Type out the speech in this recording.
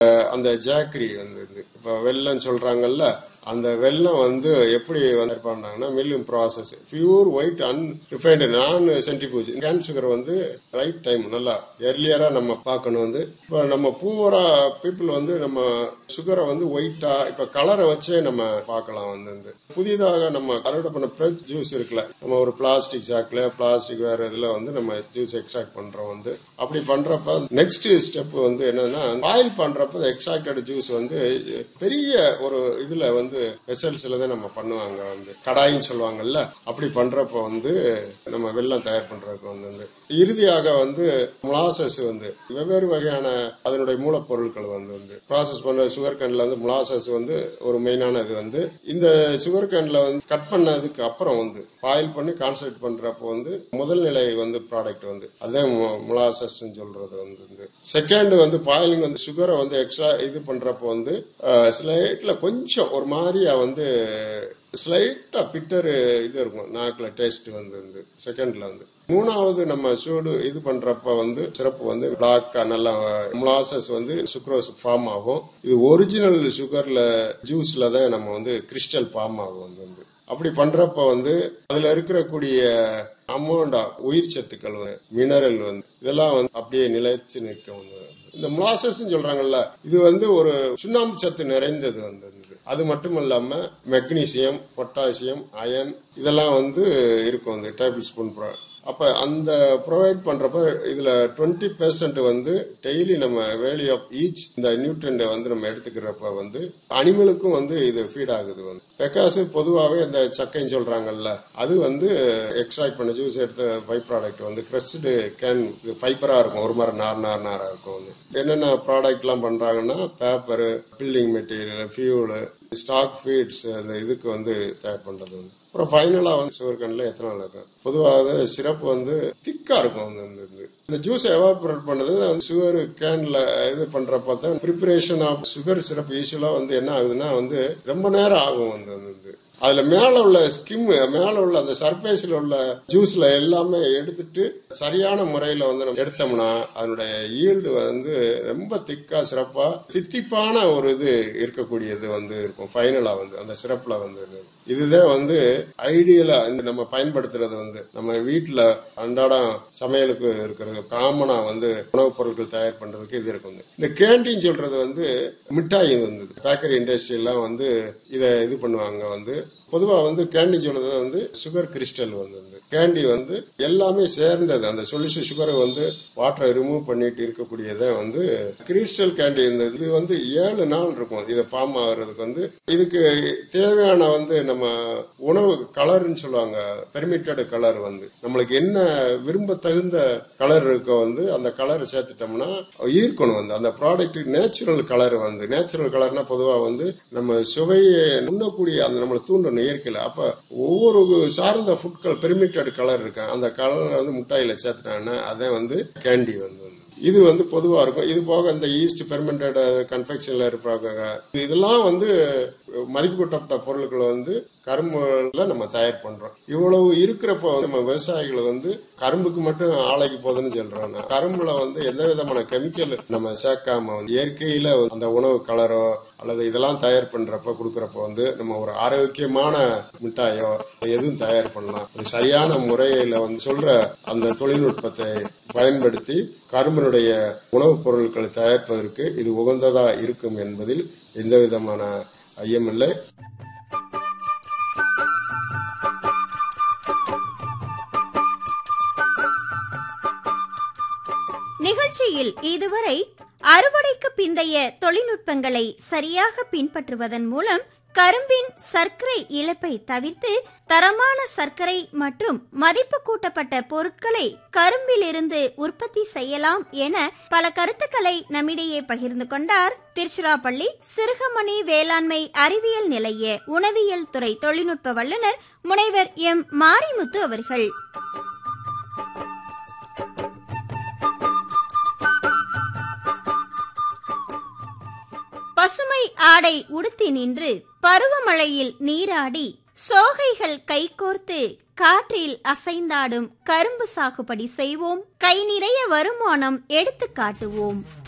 அந்த ஜாக்கரி வந்து இது. இப்ப வெள்ளம் சொல்றாங்கல்ல அந்த வெள்ளம் வந்து எப்படி வந்து பண்ணாங்கன்னா milling process pure white unrefined non centrifuge cane sugar வந்து ரைட் டைம் நல்லா எர்லியரா நம்ம பார்க்கணும் வந்து இப்போ நம்ம பூவரா பீப்புள் வந்து நம்ம சுகரை வந்து ஒயிட்டா இப்ப கலரை வச்சே நம்ம பார்க்கலாம் வந்து இந்த புதிதாக நம்ம அறுவடை பண்ண ஃப்ரெஷ் ஜூஸ் இருக்குல்ல நம்ம ஒரு பிளாஸ்டிக் ஜாக்ல பிளாஸ்டிக் வேற இதுல வந்து நம்ம ஜூஸ் எக்ஸ்ட்ராக்ட் பண்றோம் வந்து அப்படி பண்றப்ப நெக்ஸ்ட் ஸ்டெப் வந்து என்னன்னா பாயில் பண்றப்ப எக்ஸ்ட்ராக்டட் ஜூஸ் வந்து பெரிய ஒரு இதுல வந்து வெசல்ஸ்ல தான் நம்ம பண்ணுவாங்க வந்து கடாயின்னு சொல்லுவாங்கல்ல அப்படி பண்றப்ப வந்து நம்ம வெள்ளம் தயார் பண்றதுக்கு வந்து வந்து இறுதியாக வந்து முலாசஸ் வந்து வெவ்வேறு வகையான அதனுடைய மூலப்பொருட்கள் வந்து வந்து ப்ராசஸ் பண்ண சுகர் கேன்ல வந்து முலாசஸ் வந்து ஒரு மெயினான இது வந்து இந்த சுகர் கேன்ல வந்து கட் பண்ணதுக்கு அப்புறம் வந்து பாயில் பண்ணி கான்சன்ட்ரேட் பண்றப்போ வந்து முதல் நிலை வந்து ப்ராடக்ட் வந்து அதுதான் முலாசஸ் சொல்றது வந்து வந்து செகண்ட் வந்து பாயிலிங் வந்து சுகரை வந்து எக்ஸ்ட்ரா இது பண்றப்போ வந்து ஸ்லைட்ல கொஞ்சம் ஒரு மாதிரியா வந்து ஸ்லைட்டா பிட்டர் இது இருக்கும் நாக்குல டேஸ்ட் வந்து வந்து செகண்ட்ல வந்து மூணாவது நம்ம சூடு இது பண்றப்ப வந்து சிறப்பு வந்து பிளாக்கா நல்லா முலாசஸ் வந்து சுக்ரோஸ் ஃபார்ம் ஆகும் இது ஒரிஜினல் சுகர்ல ஜூஸ்ல தான் நம்ம வந்து கிறிஸ்டல் ஃபார்ம் ஆகும் வந்து வந்து அப்படி பண்றப்ப வந்து அதுல இருக்கக்கூடிய அமௌண்ட் உயிர் சத்துக்கள் மினரல் வந்து இதெல்லாம் வந்து அப்படியே நிலைச்சு நிற்கும் வந்து இந்த முலாசஸ் சொல்றாங்கல்ல இது வந்து ஒரு சுண்ணாம்பு சத்து நிறைந்தது வந்து அது மட்டும் இல்லாம மெக்னீசியம் பொட்டாசியம் அயன் இதெல்லாம் வந்து இருக்கும் வந்து டேபிள் ஸ்பூன் அப்ப அந்த ப்ரொவைட் பண்றப்ப இதுல டுவெண்ட்டி பெர்சென்ட் வந்து டெய்லி நம்ம வேலி ஆஃப் ஈச் இந்த நியூட்ரண்ட வந்து நம்ம எடுத்துக்கிறப்ப வந்து அனிமலுக்கும் வந்து இது ஃபீட் ஆகுது வந்து பெக்காசு பொதுவாகவே இந்த சக்கைன்னு சொல்றாங்கல்ல அது வந்து எக்ஸ்ட்ராக்ட் பண்ண ஜூஸ் எடுத்த பை ப்ராடக்ட் வந்து கிரஸ்டு கேன் இது ஃபைபரா இருக்கும் ஒரு மாதிரி நார் நார் நாரா இருக்கும் வந்து என்னென்ன ப்ராடக்ட் எல்லாம் பண்றாங்கன்னா paper building material fuel stock feeds அந்த இதுக்கு வந்து தயார் பண்றது வந்து அப்புறம் ஃபைனலா வந்து சுகர் கேன்ல எத்தனால் இருக்கும் பொதுவாக சிறப்பு வந்து திக்கா இருக்கும் அந்த இந்த இது இந்த ஜூஸ் எவாபரேட் பண்ணது அந்த சுகர் கேன்ல இது பண்றப்ப தான் ப்ரிப்பரேஷன் ஆஃப் சுகர் சிறப்பு யூஸ்வலா வந்து என்ன ஆகுதுன்னா வந்து ரொம்ப நேரம் ஆகும் வந்து அந்த இது அதுல மேல உள்ள ஸ்கிம் மேல உள்ள அந்த சர்ஃபேஸ்ல உள்ள ஜூஸ்ல எல்லாமே எடுத்துட்டு சரியான முறையில வந்து நம்ம எடுத்தோம்னா அதனுடைய ஈல்டு வந்து ரொம்ப திக்கா சிறப்பா தித்திப்பான ஒரு இது இருக்கக்கூடியது வந்து இருக்கும் ஃபைனலா வந்து அந்த சிறப்புல வந்து இதுதான் வந்து ஐடியலா இந்த நம்ம பயன்படுத்துறது வந்து நம்ம வீட்டுல அன்றாடம் சமையலுக்கு இருக்கிறது காமனா வந்து உணவுப் பொருட்கள் தயார் பண்றதுக்கு இது இருக்கும் இந்த கேண்டீன் சொல்றது வந்து மிட்டாய் வந்து பேக்கரி இண்டஸ்ட்ரி எல்லாம் வந்து இதை இது பண்ணுவாங்க வந்து பொதுவா வந்து கேண்டி சொல்றது வந்து சுகர் கிறிஸ்டல் வந்து கேண்டி வந்து எல்லாமே சேர்ந்தது அந்த சொல்யூஷன் சுகரை வந்து வாட்டரை ரிமூவ் பண்ணிட்டு இருக்கக்கூடியதை வந்து கிறிஸ்டல் கேண்டி இந்த இது வந்து ஏழு நாள் இருக்கும் இதை ஃபார்ம் ஆகுறதுக்கு வந்து இதுக்கு தேவையான வந்து நம்ம உணவு கலர்னு சொல்லுவாங்க பெர்மிட்டட் கலர் வந்து நம்மளுக்கு என்ன விரும்ப தகுந்த கலர் இருக்க வந்து அந்த கலரை சேர்த்துட்டோம்னா ஈர்க்கணும் வந்து அந்த ப்ராடக்ட் நேச்சுரல் கலர் வந்து நேச்சுரல் கலர்னா பொதுவாக வந்து நம்ம சுவையை உண்ணக்கூடிய அந்த நம்மளை தூண்டணும் இயற்கையில் அப்ப ஒவ்வொரு சார்ந்த ஃபுட்கள் பெர்மிட்டட் கலர் இருக்கு அந்த கலரை வந்து முட்டாயில சேர்த்துட்டாங்கன்னா அதான் வந்து கேண்டி வந்து இது வந்து பொதுவா இருக்கும் இது போக இந்த ஈஸ்ட் பெர்மெண்டட் கன்ஃபெக்ஷன்ல இருப்பாங்க இதெல்லாம் வந்து மதிப்பு கூட்டப்பட்ட பொருட்களை வந்து கரும்புல நம்ம தயார் பண்றோம் இவ்வளவு இருக்கிறப்போ நம்ம விவசாயிகள் வந்து கரும்புக்கு மட்டும் ஆலைக்கு போகுதுன்னு சொல்றோம் கரும்புல வந்து எந்த விதமான கெமிக்கல் நம்ம சேர்க்காம வந்து இயற்கையில அந்த உணவு கலரோ அல்லது இதெல்லாம் தயார் பண்றப்ப கொடுக்கறப்ப வந்து நம்ம ஒரு ஆரோக்கியமான மிட்டாயோ எதுவும் தயார் பண்ணலாம் சரியான முறையில வந்து சொல்ற அந்த தொழில்நுட்பத்தை பயன்படுத்தி கரும்பினுடைய உணவுப் பொருட்களை தயாரிப்பதற்கு இது உகந்ததா இருக்கும் என்பதில் எந்த விதமான ஐயமில்லை நிகழ்ச்சியில் இதுவரை அறுவடைக்கு பிந்தைய தொழில்நுட்பங்களை சரியாக பின்பற்றுவதன் மூலம் கரும்பின் சர்க்கரை இழப்பை தவிர்த்து தரமான சர்க்கரை மற்றும் மதிப்பு கூட்டப்பட்ட பொருட்களை கரும்பிலிருந்து உற்பத்தி செய்யலாம் என பல கருத்துக்களை நம்மிடையே பகிர்ந்து கொண்டார் திருச்சிராப்பள்ளி சிறுகமணி வேளாண்மை அறிவியல் நிலைய உணவியல் துறை தொழில்நுட்ப வல்லுநர் முனைவர் எம் மாரிமுத்து அவர்கள் பசுமை ஆடை உடுத்தி நின்று பருவமழையில் நீராடி சோகைகள் கைகோர்த்து காற்றில் அசைந்தாடும் கரும்பு சாகுபடி செய்வோம் கை நிறைய வருமானம் எடுத்து காட்டுவோம்